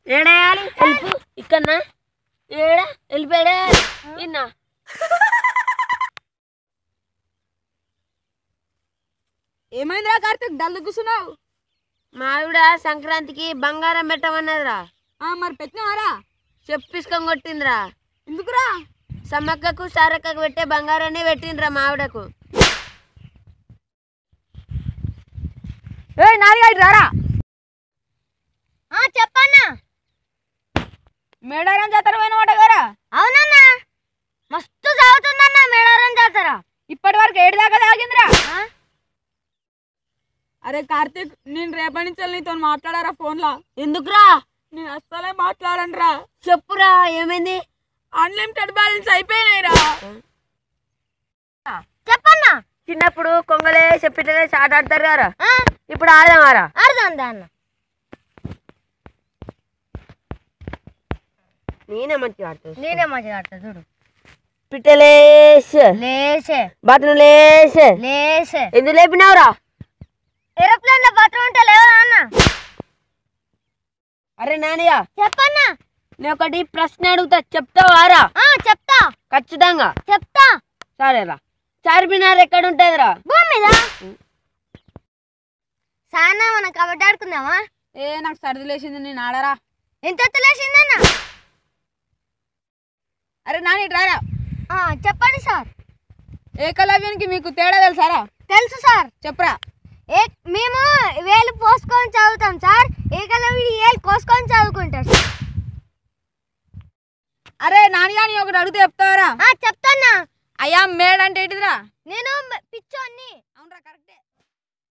ఏడేయాలి వెళ్ళిపో ఇక్కడనా ఏడా వెళ్ళిపోయాడే ఇన్నా ఏమైందిరా కార్తీక్ డల్ కూర్చున్నావు మా ఆవిడ సంక్రాంతికి బంగారం పెట్టమన్నదిరా ఆ, మరి పెట్టినవారా చెప్పిసుకొని కొట్టిందిరా ఎందుకురా సమ్మక్కకు సారక్కకు పెట్టే బంగారాన్ని పెట్టిండ్రా మా ఆవిడకు ఏ నాలుగు ఐదు రారా చెప్పన్నా మేడారం జాతర పోయిన మాట గారా అవునన్నా మస్తు సాగుతుందన్న మేడారం జాతర ఇప్పటి వరకు ఏడు దాకా తాగిందిరా ఆ? అరే కార్తీక్ నేను రేపటి నుంచి నీతో మాట్లాడారా ఫోన్లో ఎందుకురా నేను అస్సలే మాట్లాడనురా చెప్పురా ఏమైంది అన్లిమిటెడ్ బ్యాలెన్స్ అయిపోయినాయిరా చెప్పన్నా చిన్నప్పుడు కొంగలే చెప్పిటలే చాట ఆడతారు కదా ఆ, ఇప్పుడు ఆడదామారా అర్థం అన్న నేనే మంచిగా ఆడుతుంది నేనే మంచిగా ఆడతా చూడు పిట్టలేస్ లేచే బాత్రూమ్ లేస్ లేచే ఎందుకు లేపినావురా ఏరోప్లేన్ లో బట్టలు ఉంటే లేవా అన్న అరే నానయ్య చెప్పన్నా నేను ఒకటి ప్రశ్న అడుగుతా చెప్తావారా ఆ, చెప్తా ఖచ్చితంగా చెప్తా సరేరా చార్మినార్ ఎక్కడ ఉంటుందిరా భూమి మీద సానా మనం కబడ్డీ ఆడుకుందామా ఏ నాకు సర్ది లేచింది నేను ఆడరా ఎంత ఎత్తులేసిందన్న అరే నాని ఇటు రారా ఆ, చెప్పండి సార్ ఏకలవ్యానికి మీకు తేడా తెలుసారా తెలుసు సార్ చెప్పరా ఏ మేము వేలు పోసుకొని చదువుతాం సార్ ఏకలవ్యుడు ఏలు కోసుకొని చదువుకుంటాం సార్ అరే నాని నాని ఒకటి అడిగితే చెప్తావరా ఆ, చెప్తాన్నా అయ్యా మేడ్ అంటే ఏంటిదిరా నేను పిచ్చోన్ని అవునరా కరెక్ట్